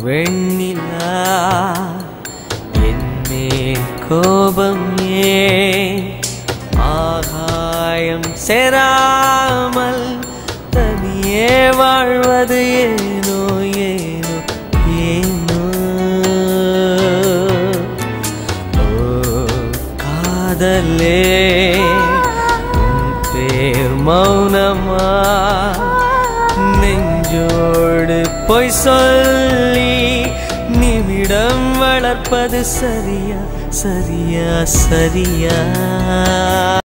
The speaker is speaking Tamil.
வெண்ணிலா என்மேல் கோபம் ஏன் ஆகாயம் சேராமல் தனியே வாழ்வது ஏனோ ஏனோ ஏனோ ஓ காதலே உன் பேர் மௌனமா நெஞ்சோடு பொய் சொல்லி நிமிடம் வளர்ப்பது சரியா சரியா சரியா